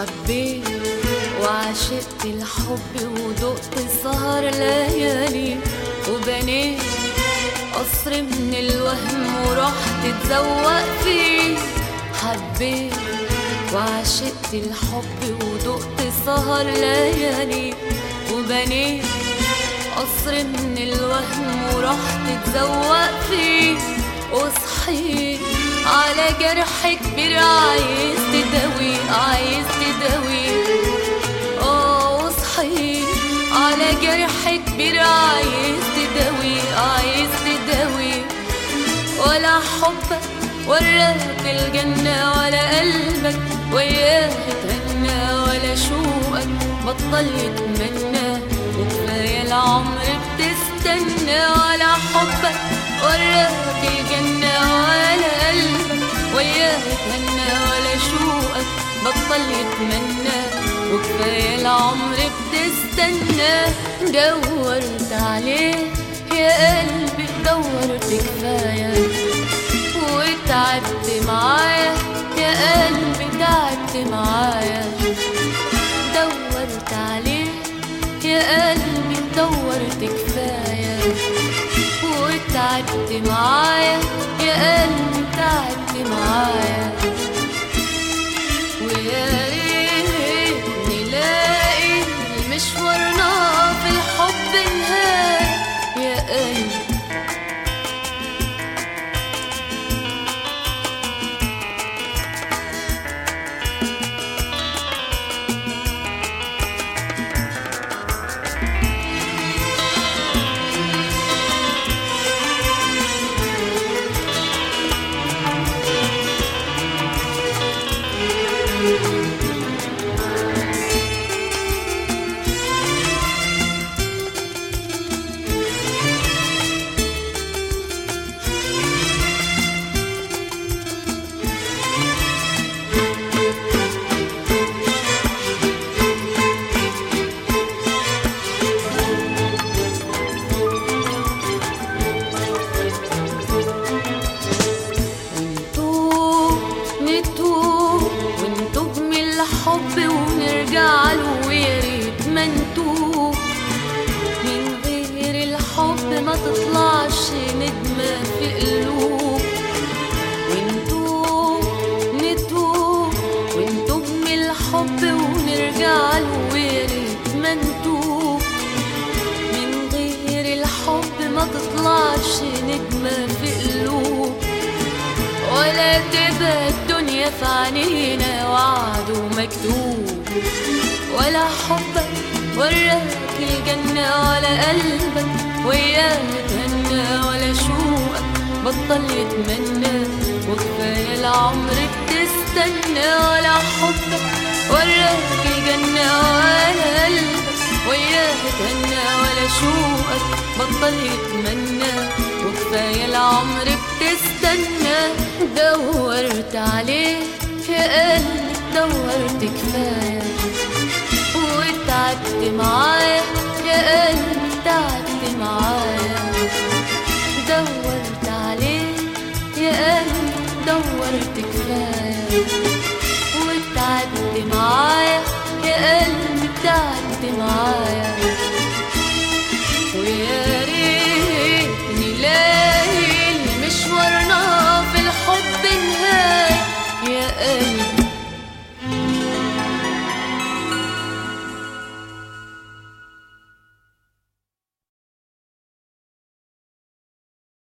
حبيت وعشقت الحب ودقت سهر ليالي وبنيت قصر من الوهم ورحت اتزوق فيه حبيت وعشقت الحب ودقت سهر ليالي وبنيت قصر من الوهم ورحت اتزوق فيه وصحيت على جرح كبير عايز تداوي عايز تداوي اه وصحيت على جرح كبير عايز تداوي عايز تداوي ولا حبك وراك الجنة ولا قلبك وياه تهنى ولا شوقك بطل يتمنى وكفاية العمر بتستنى ولا حبك وراك الجنة ولا قلبك وياه تهنى ولا شوقك بطل يتمنى وكفاية العمر بتستنى دورت عليه يا قلبي دورت كفاية وتعبت معايا يا قلبي تعبت معايا دورت عليه يا قلبي دورت كفاية وتعبت معايا يا قلبي تعبت معايا ويا ريت نلاقي مشوارنا في الحب نهاية يا قلبي ونتوب نتوب ونتوب من الحب ونرجع له ويا ريت ما نتوب من غير الحب ما تطلعش ندمة في قلوب ونتوب نتوب ونتوب من الحب ونرجع له ويا ريت ما نتوب من غير الحب ما تطلعش ندمة في قلوب ولا تبقى الدنيا في عينينا وعد ومكتوب ولا حبك وراك الجنة ولا قلبك وياه تهنى ولا شوقك بطل يتمنى وكفاية العمر بتستنى ولا حبك وراك الجنة ولا قلبك وياه تهنى ولا شوقك بطل يتمنى وكفاية العمر بتستنى دورت عليه يا قلبي دورت كفاية وتعبت معايا يا قلبي تعبت معايا دورت عليه يا قلبي دورت كفاية وتعبت معايا يا قلبي تعبت معايا ويا ريت نلاقي مشوارنا في الحب نهاية يا قلبي